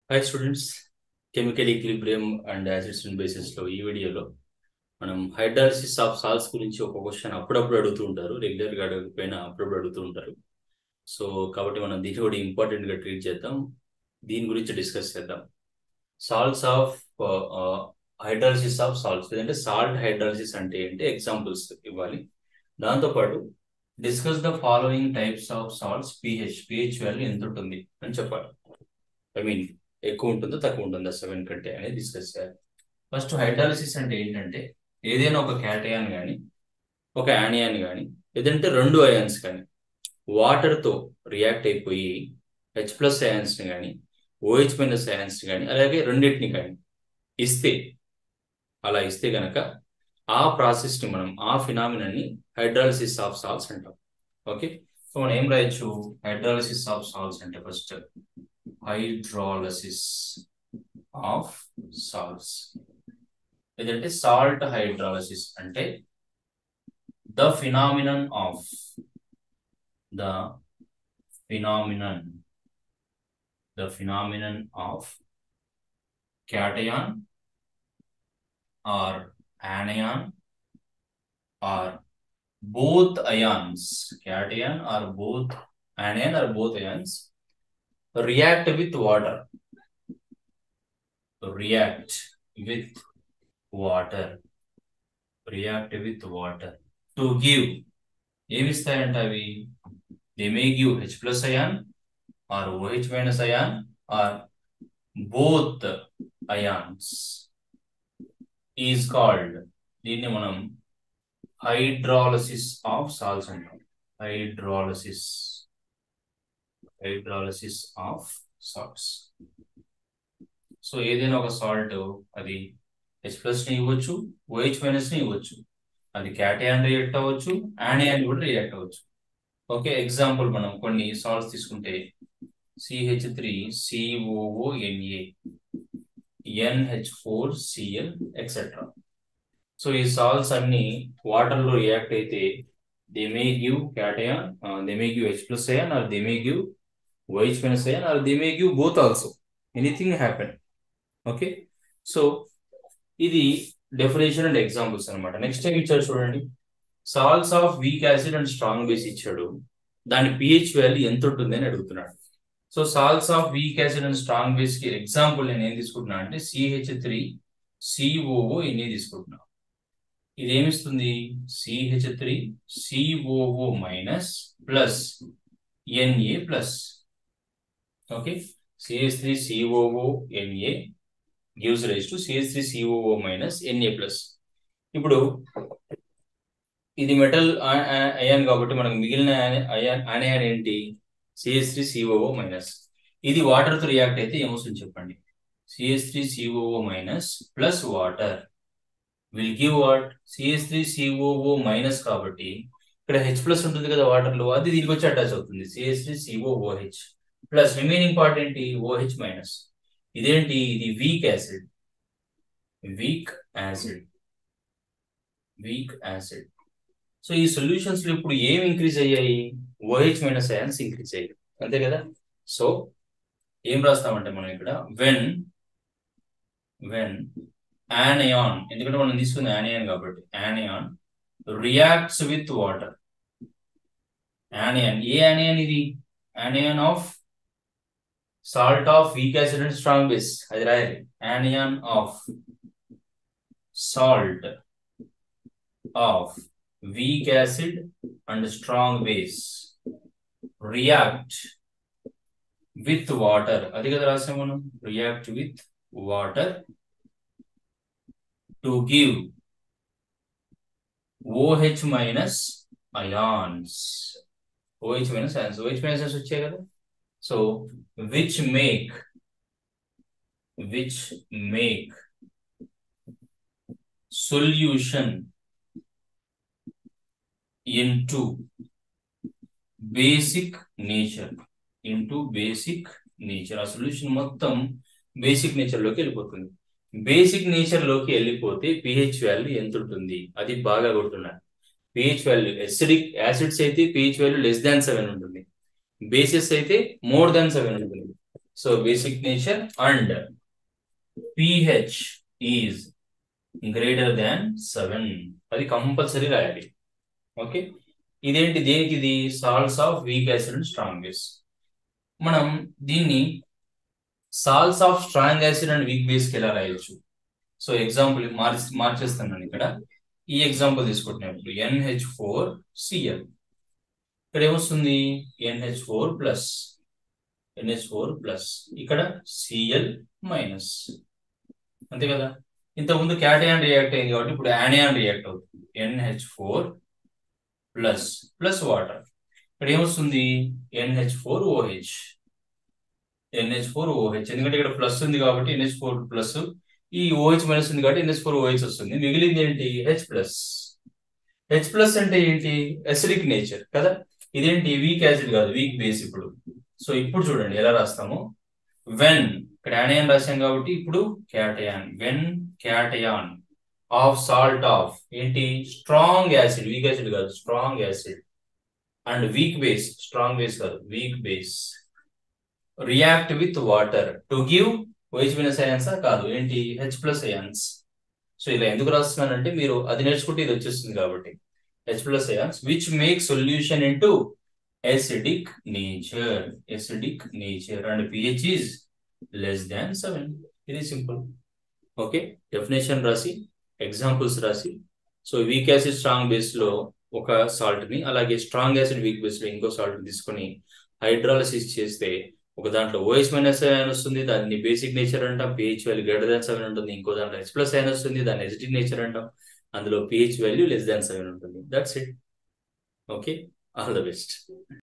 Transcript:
Hi students chemical equilibrium and acids and bases లో ఈ వీడియోలో మనం హైడ్రాలసిస్ ఆఫ్ సాల్స్ గురించి ఒక క్వశ్చన్ అప్పుడప్పుడు అడుగుతూ ఉంటారు రెగ్యులర్ గా అడగకపోయినా అప్పుడప్పుడు అడుగుతూ ఉంటారు సో కాబట్టి మనం దీన్ని కూడా ఇంపార్టెంట్ గా ట్రీట్ చేద్దాం దీని గురించి డిస్కస్ చేద్దాం salts of hydrolysis of salts లేదంటే సాల్ట్ హైడ్రాలసిస్ అంటే ఏంటి ఎగ్జాంపుల్స్ ఇవ్వాలి దాంతోపాటు discuss the following types of salts pH pH value ఎంత ఉంటుంది అని చెప్పాలి ఐ మీన్ ఎక్కువ ఉంటుందో తక్కువ ఉంటుందా సెవెన్ కంటే అనేది డిస్కస్ చేయాలి ఫస్ట్ హైడ్రాలసిస్ అంటే ఏంటంటే ఏదైనా ఒక క్యాటయాన్ కానీ ఒక యానియాన్ కానీ లేదంటే రెండు అయాన్స్ కానీ వాటర్తో రియాక్ట్ అయిపోయి హెచ్ ప్లస్ అయాన్స్ని కానీ ఓహెచ్ మైనస్ అయాన్స్ని కానీ అలాగే రెండింటిని కానీ ఇస్తే అలా ఇస్తే గనక ఆ ప్రాసెస్ని మనం ఆ ఫినామినాన్ని హైడ్రాలసిస్ ఆఫ్ సాల్ట్స్ అంటాం ఓకే సో మనం ఏం రాయొచ్చు హైడ్రాలసిస్ ఆఫ్ సాల్ట్స్ అంటే ఫస్ట్ హైడ్రాలసిస్ ఆఫ్ సాల్ట్స్ లేదంటే సాల్ట్ హైడ్రాలసిస్ అంటే the phenomenon of the phenomenon the phenomenon of cation or anion or both ions cation or both anion or both ions react with water react with water react with water to give ఏమిస్తాయంట అవి they may give H plus ion or OH minus ion or both ions is called దీన్ని మనం hydrolysis of salts అంటాం hydrolysis hydrolysis of salts so ఏదైనా ఒక salt అది H plus ని ఇవ్వచ్చు ఓహెచ్ మైనస్ ని ఇవ్వచ్చు అది క్యాటయాన్ రియాక్ట్ అవ్వచ్చు యానియాన్ కూడా రియాక్ట్ అవ్వచ్చు ఓకే ఎగ్జాంపుల్ మనం కొన్ని సాల్ట్స్ తీసుకుంటే CH three COONa NH four Cl etcetera so ఈ సాల్ట్స్ అన్ని వాటర్ లో రియాక్ట్ అయితే they may give cation they may give H plus ion or they may give which minus ion or they may give both also anything happen okay so ఇది definition and examples అనమాట next time ఇచ్చాడు చూడండి salts of weak acid and strong base ఇచ్చాడు దాని pH value ఎంత ఉంటుంది అని అడుగుతున్నాడు so salts of weak acid and strong base కి ఎగ్జాంపుల్ నేను ఏం తీసుకుంటున్నా అంటే సిహెచ్ త్రీ సిఓఓ ఎన్ని తీసుకుంటున్నా ఇది ఏమిస్తుంది CH three COO minus plus NA plus okay CH three COO NA gives rise to CH three COO minus NA plus ఇప్పుడు ఇది మెటల్ అయాన్ కాబట్టి మనకు మిగిలిన అయాన్ అయాన్ ఏంటి సిహెచ్ త్రీ సిఓఓ మైనస్ ఇది వాటర్ తో రియాక్ట్ అయితే ఏమొస్తుంది చెప్పండి CH three COO minus plus water will give what CH three COO minus కాబట్టి ఇక్కడ హెచ్ ప్లస్ ఉంటుంది కదా వాటర్ లో అది దీనికి వచ్చి అటాచ్ అవుతుంది CH three COOH plus remaining part ఏంటి ఓహెచ్ మైనస్ ఇదేంటి ఇది weak acid weak acid weak acid so ఈ సొల్యూషన్స్ లో ఇప్పుడు ఏం ఇంక్రీజ్ అయ్యాయి ఓహెచ్ మైనస్ అయాన్స్ ఇంక్రీజ్ అయ్యాయి అంతే కదా సో ఏం రాస్తామంటే మనం ఇక్కడ వెన్ వెన్ anion ఎందుకంటే మనం తీసుకుంది anion కాబట్టి anion reacts with water anion ఏ anion ఇది anion of salt of weak acid and strong base అది రాయాలి anion of salt of weak acid and strong base react with water అది కదా రాసాం మనం react with water to give OH minus ions. OH minus ions. OH minus ions వచ్చాయి కదా so which make which make solution into basic nature into basic nature ఆ solution మొత్తం basic nature లోకి వెళ్ళిపోతుంది బేసిక్ నేచర్ లోకి వెళ్ళిపోతే pH value ఎంత ఉంటుంది అది బాగా కొడుతున్నాడు పిహెచ్ వాల్యూ ఎసిడిక్ యాసిడ్స్ అయితే pH value less than seven ఉంటుంది బేసిస్ అయితే మోర్ దాన్ సెవెన్ ఉంటుంది so basic nature and pH is greater than seven అది కంపల్సరీ రాయాలి ఓకే ఇదేంటి దేనికి ఇది salts of weak acid and strong base మనం దీన్ని salts of strong acid and weak బేస్కి ఎలా రాయొచ్చు సో ఎగ్జాంపుల్ మార్చి మార్చేస్తున్నాను ఇక్కడ ఈ ఎగ్జాంపుల్ తీసుకుంటున్నప్పుడు ఎన్హెచ్ ఫోర్ సిఎల్ ఇక్కడ ఏమొస్తుంది NH four plus NH four plus ఇక్కడ సిఎల్ మైనస్ అంతే కదా ఇంతకుముందు క్యాటయాన్ రియాక్ట్ అయింది కాబట్టి ఇప్పుడు యానియాన్ రియాక్ట్ అవుతుంది NH four plus plus water ఇక్కడ ఏమొస్తుంది NH four OH NH four OH ఎందుకంటే ఇక్కడ ప్లస్ ఉంది కాబట్టి ఎన్హెచ్ ఫోర్ ప్లస్ ఈ ఓహెచ్ మైనస్ ఉంది కాబట్టి ఎన్హెచ్ ఫోర్ ఓహెచ్ వస్తుంది మిగిలింది ఏంటి హెచ్ ప్లస్ హెచ్ ప్లస్ అంటే ఏంటి ఎసిడిక్ నేచర్ కదా ఇదేంటి వీక్ యాసిడ్ కాదు వీక్ బేస్ ఇప్పుడు సో ఇప్పుడు చూడండి ఎలా రాస్తాము వెన్ ఇక్కడ యానియాన్ రాశాం కాబట్టి ఇప్పుడు cation when cation of salt of ఏంటి స్ట్రాంగ్ యాసిడ్ వీక్ యాసిడ్ కాదు strong acid and weak base strong base కాదు weak base react with water to give OH minus అయాన్సా కాదు ఏంటి హెచ్ ప్లస్ అయాన్స్ సో ఇలా ఎందుకు రాస్తున్నానంటే మీరు అది నేర్చుకుంటే ఇది వచ్చేస్తుంది కాబట్టి H plus ions which make solution into acidic nature acidic nature and pH is less than seven ఇది సింపుల్ ఓకే డెఫినేషన్ రాసి ఎగ్జాంపుల్స్ రాసి so weak acid strong base లో ఒక సాల్ట్ ని అలాగే స్ట్రాంగ్ యాసిడ్ వీక్ బేస్ లో ఇంకో salt తీసుకొని హైడ్రాలసిస్ చేస్తే ఒక దాంట్లో ఓఎస్ మైనస్ అయన్ వస్తుంది దాన్ని బేసిక్ నేచర్ అంటాం pH value greater than seven ఉంటుంది ఇంకో దాంట్లో హెచ్ ప్లస్ అయన్ వస్తుంది దాన్ని ఎసిడిక్ నేచర్ అంటాం అందులో pH value less than seven ఉంటుంది that's it okay all the best